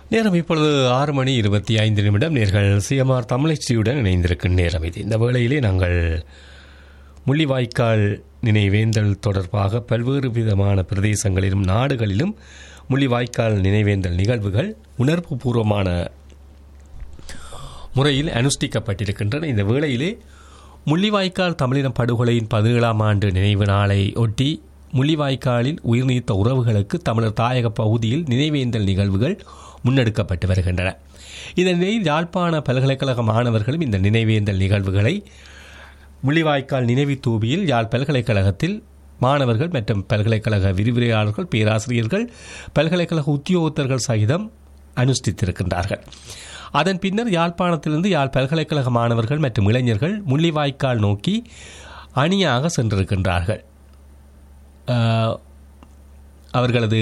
நேரம் இப்பொழுது ஆறு மணி இருபத்தி ஐந்து நிமிடம் நேர்கள் சிஎம்ஆர் தமிழச்சியுடன் இணைந்திருக்கும் நேரம் இது இந்த வேளையிலே நாங்கள் முள்ளிவாய்க்கால் நினைவேந்தல் தொடர்பாக பல்வேறு விதமான பிரதேசங்களிலும் நாடுகளிலும் முள்ளிவாய்க்கால் நினைவேந்தல் நிகழ்வுகள் உணர்வு பூர்வமான முறையில் அனுஷ்டிக்கப்பட்டிருக்கின்றன இந்த வேளையிலே முள்ளிவாய்க்கால் தமிழின படுகொலையின் பதினேழாம் ஆண்டு நினைவு நாளை ஒட்டி முள்ளிவாய்க்காலில் உயிர்நீத்த உறவுகளுக்கு தமிழர் தாயக பகுதியில் நினைவேந்தல் நிகழ்வுகள் முன்னெடுக்கப்பட்டு வருகின்றன இதனை யாழ்ப்பாண பல்கலைக்கழக மாணவர்களும் இந்த நினைவேந்தல் நிகழ்வுகளை முள்ளிவாய்க்கால் நினைவு தூபியில் யாழ் பல்கலைக்கழகத்தில் மாணவர்கள் மற்றும் பல்கலைக்கழக விரிவுரையாளர்கள் பேராசிரியர்கள் பல்கலைக்கழக உத்தியோகத்தர்கள் சகிதம் அனுஷ்டித்திருக்கின்றார்கள் அதன் பின்னர் யாழ்ப்பாணத்திலிருந்து யாழ் பல்கலைக்கழக மாணவர்கள் மற்றும் இளைஞர்கள் முள்ளிவாய்க்கால் நோக்கி அணியாக சென்றிருக்கின்றார்கள் ஆஹ், அவர்களது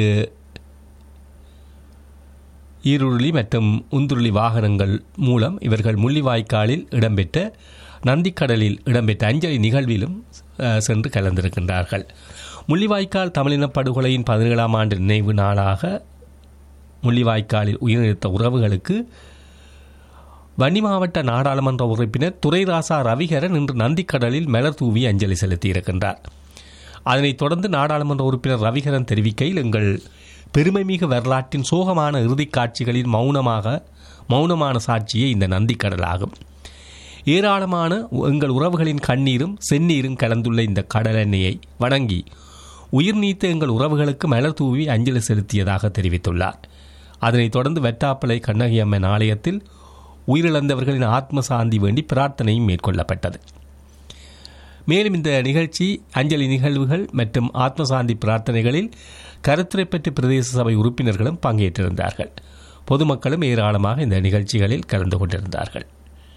ஈருருளி மற்றும் உந்துருளி வாகனங்கள் மூலம் இவர்கள் முள்ளிவாய்க்காலில் இடம்பெற்ற நந்திக்கடலில் இடம்பெற்ற அஞ்சலி நிகழ்விலும் அஹ், சென்று கலந்திருக்கின்றார்கள் முள்ளிவாய்க்கால் தமிழின படுகொலையின் பதினேழாம் ஆண்டு நினைவு நாளாக முள்ளிவாய்க்காலில் உயிரிழந்த உறவுகளுக்கு வன்னி மாவட்ட நாடாளுமன்ற உறுப்பினர் துரைராசா ரவிகரன் இன்று நந்திக்கடலில் மலர் தூவி அஞ்சலி செலுத்தியிருக்கின்றார் அதனைத் தொடர்ந்து நாடாளுமன்ற உறுப்பினர் ரவிகரன் தெரிவிக்கையில் எங்கள் பெருமைமிகு வரலாற்றின் சோகமான இறுதிக் காட்சிகளின் மௌனமாக மௌனமான சாட்சியே இந்த நந்திக்கடல் ஆகும் ஏராளமான எங்கள் உறவுகளின் கண்ணீரும் செந்நீரும் கலந்துள்ள இந்த கடல் எண்ணெயை வணங்கி உயிர் நீத்த எங்கள் உறவுகளுக்கு மலர் தூவி அஞ்சலி செலுத்தியதாக தெரிவித்துள்ளார் அதனைத் தொடர்ந்து வெட்டாப்பளை கண்ணகி அம்மன் ஆலயத்தில் உயிரிழந்தவர்களின் ஆத்ம சாந்தி வேண்டி பிரார்த்தனையும் மேற்கொள்ளப்பட்டது மேலும் இந்த நிகழ்ச்சி அஞ்சலி நிகழ்வுகள் மற்றும் ஆத்மசாந்தி பிரார்த்தனைகளில் கருத்துரை பெற்ற பிரதேச சபை உறுப்பினர்களும் பங்கேற்றிருந்தார்கள் பொதுமக்களும் ஏராளமாக இந்த நிகழ்ச்சிகளில் கலந்து கொண்டிருந்தார்கள்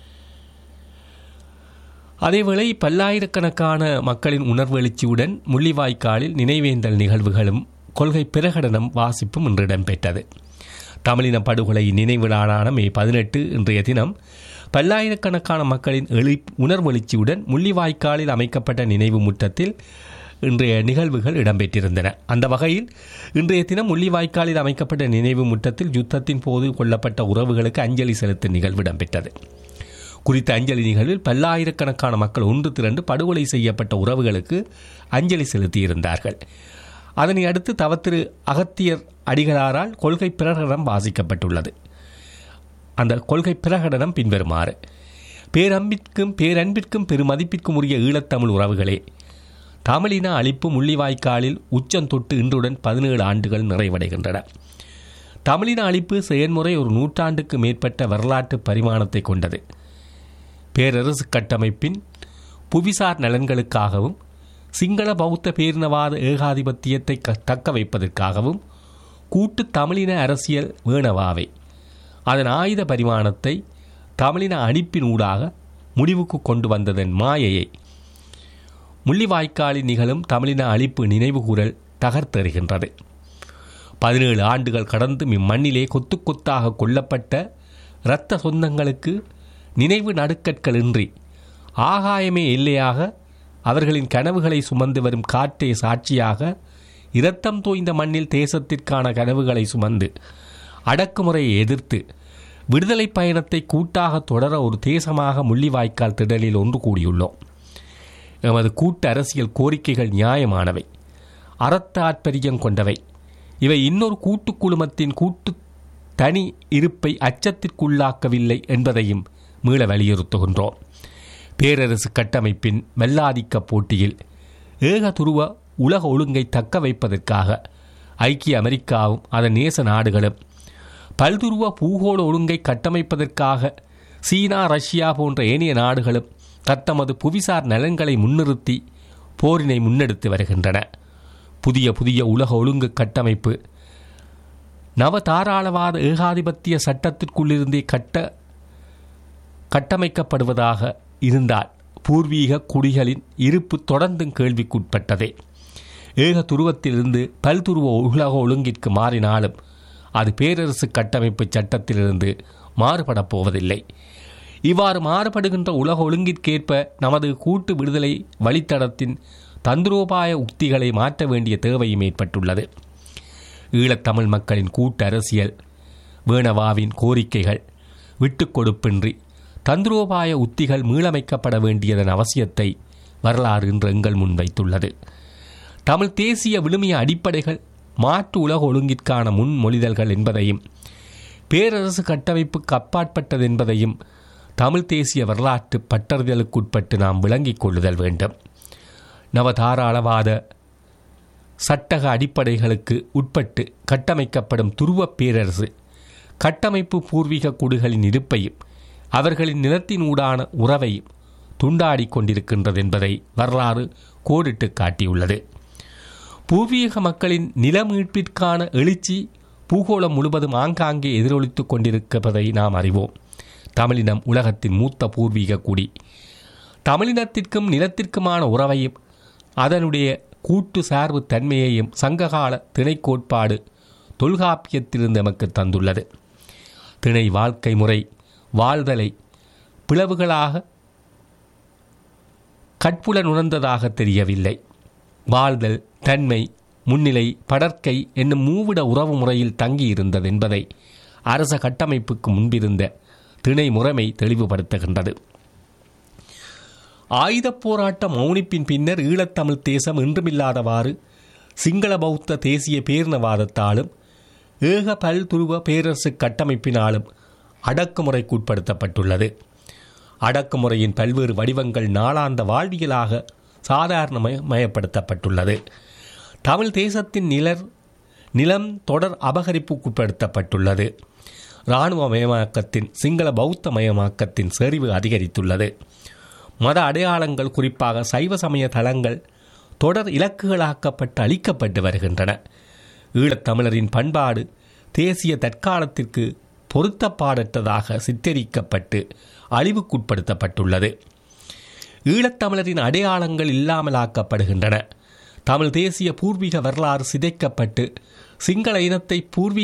அதேவேளை பல்லாயிரக்கணக்கான மக்களின் உணர்வெழுச்சியுடன் முள்ளிவாய்க்காலில் நினைவேந்தல் நிகழ்வுகளும் கொள்கை பிரகடனம் வாசிப்பும் இன்று இடம்பெற்றது தமிழின படுகொலை நினைவு நாளான மே பதினெட்டு இன்றைய தினம் பல்லாயிரக்கணக்கான மக்களின் எழு உணர்வெழுச்சியுடன் முள்ளிவாய்க்காலில் அமைக்கப்பட்ட நினைவு முற்றத்தில் இன்றைய நிகழ்வுகள் இடம்பெற்றிருந்தன அந்த வகையில் இன்றைய தினம் முள்ளிவாய்க்காலில் அமைக்கப்பட்ட நினைவு முற்றத்தில் யுத்தத்தின் போது கொல்லப்பட்ட உறவுகளுக்கு அஞ்சலி செலுத்தும் நிகழ்வு இடம்பெற்றது குறித்த அஞ்சலி நிகழ்வில் பல்லாயிரக்கணக்கான மக்கள் ஒன்று திரண்டு படுகொலை செய்யப்பட்ட உறவுகளுக்கு அஞ்சலி செலுத்தியிருந்தார்கள் அதனை அடுத்து தவத்திரு அகத்தியர் அடிகளாரால் கொள்கை பிரகடனம் வாசிக்கப்பட்டுள்ளது அந்த கொள்கை பிரகடனம் பின்வருமாறு பேரம்பிற்கும் பேரன்பிற்கும் பெருமதிப்பிற்கும் உரிய ஈழத்தமிழ் உறவுகளே தமிழின அழிப்பு முள்ளிவாய்க்காலில் உச்சம் தொட்டு இன்றுடன் பதினேழு ஆண்டுகள் நிறைவடைகின்றன தமிழின அழிப்பு செயல்முறை ஒரு நூற்றாண்டுக்கு மேற்பட்ட வரலாற்று பரிமாணத்தை கொண்டது பேரரசு கட்டமைப்பின் புவிசார் நலன்களுக்காகவும் சிங்கள பௌத்த பேரினவாத ஏகாதிபத்தியத்தை க- தக்க வைப்பதற்காகவும் கூட்டு தமிழின அரசியல் வேணவாவை அதன் ஆயுத பரிமாணத்தை தமிழின அணிப்பினூடாக முடிவுக்கு கொண்டு வந்ததன் மாயையை முள்ளிவாய்க்காலில் நிகழும் தமிழின அழிப்பு நினைவுகூரல் தகர்த்தெறிகின்றது பதினேழு ஆண்டுகள் கடந்து இம்மண்ணிலே கொத்து கொத்தாக கொல்லப்பட்ட இரத்த சொந்தங்களுக்கு நினைவு நடுக்கற்களின்றி ஆகாயமே எல்லையாக அவர்களின் கனவுகளை சுமந்து வரும் காற்றே சாட்சியாக இரத்தம் தோய்ந்த மண்ணில் தேசத்திற்கான கனவுகளை சுமந்து அடக்குமுறையை எதிர்த்து விடுதலை பயணத்தை கூட்டாக தொடர ஒரு தேசமாக முள்ளிவாய்க்கால் திடலில் ஒன்று கூடியுள்ளோம் எமது கூட்டு அரசியல் கோரிக்கைகள் நியாயமானவை அறத்தாற்பரியம் கொண்டவை இவை இன்னொரு கூட்டு குழுமத்தின் கூட்டு தனி இருப்பை அச்சத்திற்குள்ளாக்கவில்லை என்பதையும் மீள வலியுறுத்துகின்றோம் பேரரசு கட்டமைப்பின் மெல்லாதிக்க போட்டியில் ஏகதுருவ உலக ஒழுங்கை தக்க வைப்பதற்காக ஐக்கிய அமெரிக்காவும் அதன் நேச நாடுகளும் பல்துருவ பூகோள ஒழுங்கை கட்டமைப்பதற்காக சீனா ரஷ்யா போன்ற ஏனைய நாடுகளும் தத்தமது புவிசார் நலன்களை முன்னிறுத்தி போரினை முன்னெடுத்து வருகின்றன புதிய புதிய உலக ஒழுங்கு கட்டமைப்பு நவதாராளவாத ஏகாதிபத்திய சட்டத்திற்குள்ளிருந்தே கட்ட கட்டமைக்கப்படுவதாக இருந்தால் பூர்வீக குடிகளின் இருப்பு தொடர்ந்தும் கேள்விக்குட்பட்டதே ஏக துருவத்திலிருந்து பல்துருவ உலக ஒழுங்கிற்கு மாறினாலும் அது பேரரசு கட்டமைப்பு சட்டத்திலிருந்து மாறுபடப் போவதில்லை இவ்வாறு மாறுபடுகின்ற உலக ஒழுங்கிற்கேற்ப நமது கூட்டு விடுதலை வழித்தடத்தின் தந்திரோபாய உக்திகளை மாற்ற வேண்டிய தேவையும் ஏற்பட்டுள்ளது ஈழத்தமிழ் மக்களின் கூட்டு அரசியல் வேணவாவின் கோரிக்கைகள் விட்டுக் கொடுப்பின்றி தந்திரோபாய உத்திகள் மீளமைக்கப்பட வேண்டியதன் அவசியத்தை வரலாறு இன்று எங்கள் முன்வைத்துள்ளது தமிழ் தேசிய விழுமிய அடிப்படைகள் மாற்று உலக ஒழுங்கிற்கான முன்மொழிதல்கள் என்பதையும் பேரரசு கட்டமைப்புக்கு அப்பாற்பட்டது என்பதையும் தமிழ் தேசிய வரலாற்று பட்டறிதலுக்குட்பட்டு நாம் விளங்கிக் கொள்ளுதல் வேண்டும் நவதாராளவாத சட்டக அடிப்படைகளுக்கு உட்பட்டு கட்டமைக்கப்படும் துருவப் பேரரசு கட்டமைப்பு பூர்வீக குடிகளின் இருப்பையும் அவர்களின் நிலத்தினூடான உறவையும் துண்டாடி கொண்டிருக்கின்றது என்பதை வரலாறு கோடிட்டு காட்டியுள்ளது பூர்வீக மக்களின் நில மீட்பிற்கான எழுச்சி பூகோளம் முழுவதும் ஆங்காங்கே எதிரொலித்துக் கொண்டிருப்பதை நாம் அறிவோம் தமிழினம் உலகத்தின் மூத்த பூர்வீக குடி தமிழினத்திற்கும் நிலத்திற்குமான உறவையும் அதனுடைய கூட்டு சார்பு தன்மையையும் சங்ககால திணை கோட்பாடு தொல்காப்பியத்திலிருந்து நமக்கு தந்துள்ளது திணை வாழ்க்கை முறை வாழ்தலை பிளவுகளாக கட்புலன் உணர்ந்ததாக தெரியவில்லை வாழ்தல் தன்மை முன்னிலை படற்கை என்னும் மூவிட உறவு முறையில் தங்கியிருந்தது என்பதை அரச கட்டமைப்புக்கு முன்பிருந்த திணை முறைமை தெளிவுபடுத்துகின்றது ஆயுதப் போராட்ட மௌனிப்பின் பின்னர் ஈழத்தமிழ் தேசம் இன்றுமில்லாதவாறு சிங்கள பௌத்த தேசிய பேரினவாதத்தாலும் ஏக பல்துருவ பேரரசு கட்டமைப்பினாலும் அடக்குமுறைக்குட்படுத்தப்பட்டுள்ளது அடக்குமுறையின் பல்வேறு வடிவங்கள் நாளாந்த வாழ்வியலாக சாதாரணமயப்படுத்தப்பட்டுள்ளது தமிழ் தேசத்தின் நிலர் நிலம் தொடர் அபகரிப்புக்குட்படுத்தப்பட்டுள்ளது இராணுவமயமாக்கத்தின் சிங்கள பௌத்த மயமாக்கத்தின் செறிவு அதிகரித்துள்ளது மத அடையாளங்கள் குறிப்பாக சைவ சமய தளங்கள் தொடர் இலக்குகளாக்கப்பட்டு அளிக்கப்பட்டு வருகின்றன ஈழத்தமிழரின் பண்பாடு தேசிய தற்காலத்திற்கு பொருத்தப்பாடற்றதாக சித்தரிக்கப்பட்டு அழிவுக்குட்படுத்தப்பட்டுள்ளது ஈழத்தமிழரின் அடையாளங்கள் இல்லாமலாக்கப்படுகின்றன தமிழ் தேசிய பூர்வீக வரலாறு சிதைக்கப்பட்டு சிங்கள இனத்தை பூர்வீக